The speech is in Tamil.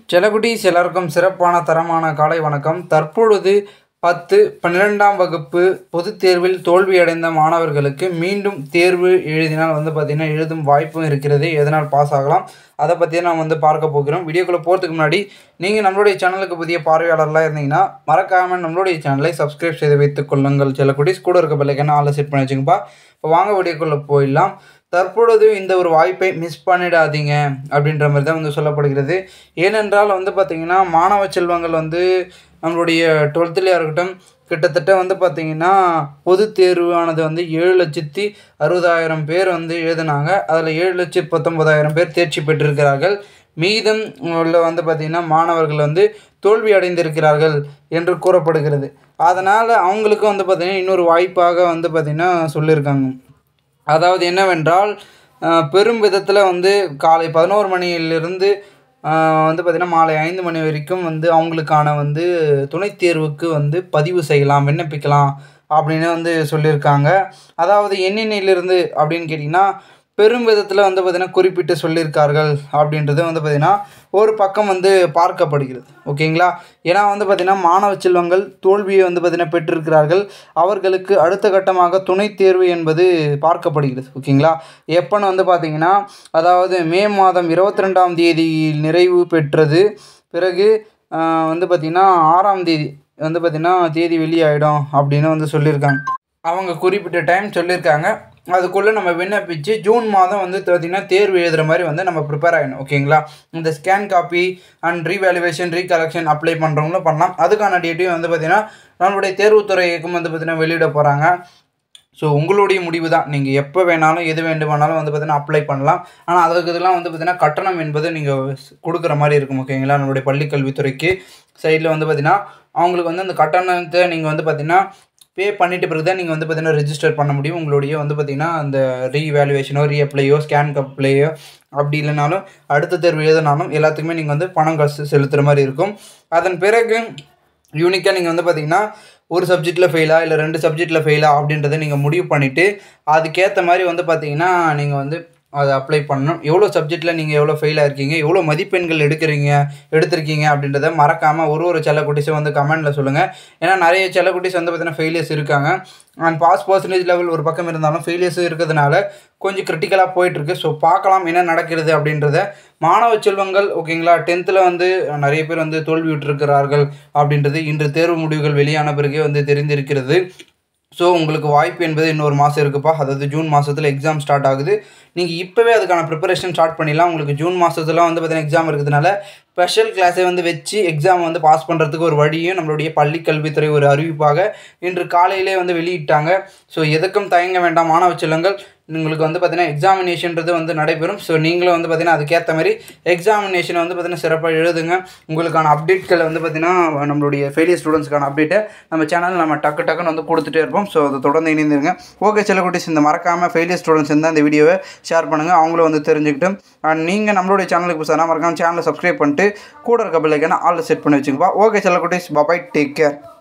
செல்லக்குட்டீஸ் எல்லாருக்கும் சிறப்பான தரமான காலை வணக்கம் தற்பொழுது பத்து பன்னிரெண்டாம் வகுப்பு பொதுத் தேர்வில் தோல்வியடைந்த மாணவர்களுக்கு மீண்டும் தேர்வு எழுதினால் வந்து பார்த்திங்கன்னா எழுதும் வாய்ப்பும் இருக்கிறது எதனால் பாஸ் ஆகலாம் அதை பற்றி நாம் வந்து பார்க்க போகிறோம் வீடியோக்குள்ளே போகிறதுக்கு முன்னாடி நீங்கள் நம்மளுடைய சேனலுக்கு புதிய பார்வையாளர்லாம் இருந்தீங்கன்னா மறக்காமல் நம்மளுடைய சேனலை சப்ஸ்கிரைப் செய்து வைத்துக் கொள்ளுங்கள் செல்லக்குட்டீஸ் கூட இருக்க பிள்ளைக்கான ஆளை செட் பண்ணி வச்சுங்கப்பா இப்போ வாங்க வீடியோக்குள்ளே போயிடலாம் தற்பொழுது இந்த ஒரு வாய்ப்பை மிஸ் பண்ணிடாதீங்க அப்படின்ற மாதிரி தான் வந்து சொல்லப்படுகிறது ஏனென்றால் வந்து பார்த்திங்கன்னா மாணவ செல்வங்கள் வந்து நம்மளுடைய டுவெல்த்துலேயே இருக்கட்டும் கிட்டத்தட்ட வந்து பார்த்திங்கன்னா பொது தேர்வானது வந்து ஏழு லட்சத்தி அறுபதாயிரம் பேர் வந்து எழுதினாங்க அதில் ஏழு லட்சத்தி பத்தொன்பதாயிரம் பேர் தேர்ச்சி பெற்றிருக்கிறார்கள் மீதம் உள்ள வந்து பார்த்திங்கன்னா மாணவர்கள் வந்து தோல்வி அடைந்திருக்கிறார்கள் என்று கூறப்படுகிறது அதனால் அவங்களுக்கு வந்து பார்த்திங்கன்னா இன்னொரு வாய்ப்பாக வந்து பார்த்திங்கன்னா சொல்லியிருக்காங்க அதாவது என்னவென்றால் அஹ், பெரும் விதத்தில் வந்து காலை பதினோரு மணியிலிருந்து அஹ், வந்து பார்த்திங்கன்னா மாலை ஐந்து மணி வரைக்கும் வந்து அவங்களுக்கான வந்து துணைத் தேர்வுக்கு வந்து பதிவு செய்யலாம் விண்ணப்பிக்கலாம் அப்படின்னு வந்து சொல்லியிருக்காங்க அதாவது எண்ணினிலிருந்து அப்படின்னு கேட்டிங்கன்னா பெரும் விதத்தில் வந்து பார்த்திங்கன்னா குறிப்பிட்டு சொல்லியிருக்கார்கள் அப்படின்றது வந்து பார்த்திங்கன்னா ஒரு பக்கம் வந்து பார்க்கப்படுகிறது ஓகேங்களா ஏன்னா வந்து பார்த்திங்கன்னா மாணவ செல்வங்கள் தோல்வியை வந்து பார்த்திங்கன்னா பெற்றிருக்கிறார்கள் அவர்களுக்கு அடுத்த கட்டமாக துணைத் தேர்வு என்பது பார்க்கப்படுகிறது ஓகேங்களா எப்போன்னு வந்து பார்த்திங்கன்னா அதாவது மே மாதம் இருபத்தி ரெண்டாம் தேதி நிறைவு பெற்றது பிறகு ஆஹ், வந்து பார்த்திங்கன்னா ஆறாம் தேதி வந்து பார்த்திங்கன்னா தேதி வெளியாயிடும் அப்படின்னு வந்து சொல்லியிருக்காங்க அவங்க குறிப்பிட்ட டைம் சொல்லியிருக்காங்க அதுக்குள்ளே நம்ம விண்ணப்பிச்சு ஜூன் மாதம் வந்து பார்த்திங்கன்னா தேர்வு எழுதுகிற மாதிரி வந்து நம்ம ப்ரிப்பேர் ஆகிடணும் ஓகேங்களா இந்த scan copy and revaluation recollection apply பண்ணுறவங்களும் பண்ணலாம் அதுக்கான டேட்டையும் வந்து பார்த்திங்கன்னா நம்மளுடைய தேர்வுத்துறை இயக்கம் வந்து பார்த்திங்கன்னா வெளியிட போகிறாங்க ஸோ உங்களுடைய முடிவு தான் நீங்கள் எப்போ வேணாலும் எது வேண்டுமானாலும் வந்து பார்த்தீங்கன்னா அப்ளை பண்ணலாம் ஆனால் அதுக்கு இதெல்லாம் வந்து பார்த்தீங்கன்னா கட்டணம் என்பது நீங்கள் கொடுக்குற மாதிரி இருக்கும் ஓகேங்களா நம்மளுடைய பள்ளி கல்வித்துறைக்கு சைடில் வந்து பார்த்தீங்கன்னா அவங்களுக்கு வந்து அந்த கட்டணத்தை நீங்கள் வந்து பார்த்தீங்கன்னா பே பண்ணிட்டு பிறகு தான் நீங்கள் வந்து பார்த்தீங்கன்னா ரெஜிஸ்டர் பண்ண முடியும் உங்களுடைய வந்து பார்த்தீங்கன்னா அந்த ரீவேல்யூவேஷனோ ரீஅப்ளையோ ஸ்கேன் அப்ளையோ அப்படி இல்லைனாலும் அடுத்த தேர்வு எழுதினாலும் எல்லாத்துக்குமே நீங்கள் வந்து பணம் காசு செலுத்துகிற மாதிரி இருக்கும் அதன் பிறகு யூனிக்காக நீங்கள் வந்து பார்த்தீங்கன்னா ஒரு சப்ஜெக்டில் ஃபெயிலா இல்லை ரெண்டு சப்ஜெக்டில் ஃபெயிலா அப்படின்றத நீங்கள் முடிவு பண்ணிவிட்டு அதுக்கேற்ற மாதிரி வந்து பார்த்தீங்கன்னா நீங்கள் வந்து அதை அப்ளை பண்ணணும் எவ்வளோ சப்ஜெக்டில் நீங்கள் எவ்வளோ ஃபெயில் ஆயிருக்கீங்க எவ்வளோ மதிப்பெண்கள் எடுக்கிறீங்க எடுத்திருக்கீங்க அப்படின்றத மறக்காமல் ஒரு ஒரு செல்லக்குட்டிஸும் வந்து கமெண்டில் சொல்லுங்கள் ஏன்னா நிறைய செல்லக்குட்டிஸ் வந்து பார்த்தீங்கன்னா ஃபெயிலியர்ஸ் இருக்காங்க அண்ட் பாஸ் பர்சன்டேஜ் லெவல் ஒரு பக்கம் இருந்தாலும் ஃபெயிலியர்ஸும் இருக்கிறதுனால கொஞ்சம் கிரிட்டிக்கலாக போயிட்டுருக்கு ஸோ பார்க்கலாம் என்ன நடக்கிறது அப்படின்றத மாணவ செல்வங்கள் ஓகேங்களா டென்த்தில் வந்து நிறைய பேர் வந்து தோல்வி விட்டிருக்கிறார்கள் அப்படின்றது இன்று தேர்வு முடிவுகள் வெளியான பிறகே வந்து தெரிந்திருக்கிறது ஸோ உங்களுக்கு வாய்ப்பு என்பது இன்னொரு மாதம் இருக்குப்பா அதாவது ஜூன் மாதத்தில் எக்ஸாம் ஸ்டார்ட் ஆகுது நீங்கள் இப்போவே அதுக்கான ப்ரிப்பரேஷன் ஸ்டார்ட் பண்ணிடலாம் உங்களுக்கு ஜூன் மாதத்துல வந்து பார்த்தீங்கன்னா எக்ஸாம் இருக்கிறதுனால ஸ்பெஷல் கிளாஸை வந்து வச்சு எக்ஸாம் வந்து பாஸ் பண்ணுறதுக்கு ஒரு வழியும் நம்மளுடைய பள்ளி கல்வித்துறை ஒரு அறிவிப்பாக இன்று காலையிலே வந்து வெளியிட்டாங்க ஸோ எதுக்கும் தயங்க வேண்டாம் மாணவ செல்வங்கள் உங்களுக்கு வந்து பார்த்தீங்கன்னா எக்ஸாமினேஷன்றது வந்து நடைபெறும் ஸோ நீங்களும் வந்து பார்த்தீங்கன்னா அதுக்கேற்ற மாதிரி எக்ஸாமினேஷனை வந்து பார்த்தீங்கன்னா சிறப்பாக எழுதுங்க உங்களுக்கான அப்டேட்களை வந்து பார்த்தீங்கன்னா நம்மளுடைய ஃபெயிலியர் ஸ்டூடெண்ட்ஸ்க்கான அப்டேட்டை நம்ம சேனல் நம்ம டக்கு டக்குன்னு வந்து கொடுத்துட்டே இருப்போம் ஸோ அதை தொடர்ந்து இணைந்திருங்க ஓகே சில குட்டிஸ் இந்த மறக்காமல் ஃபெயிலியர் ஸ்டூடெண்ட்ஸ் இருந்தால் இந்த வீடியோவை ஷேர் பண்ணுங்கள் அவங்களும் வந்து தெரிஞ்சுக்கிட்டு அண்ட் நீங்கள் நம்மளுடைய சேனலுக்கு புதுசாக மறக்காம சேனலை சப்ஸ்கிரைப் பண்ணிட்டு கூட இருக்க பிள்ளைக்கான ஆளில் செட் பண்ணி வச்சுக்கப்பா ஓகே சில குட்டிஸ் பாபாய் டேக் கேர்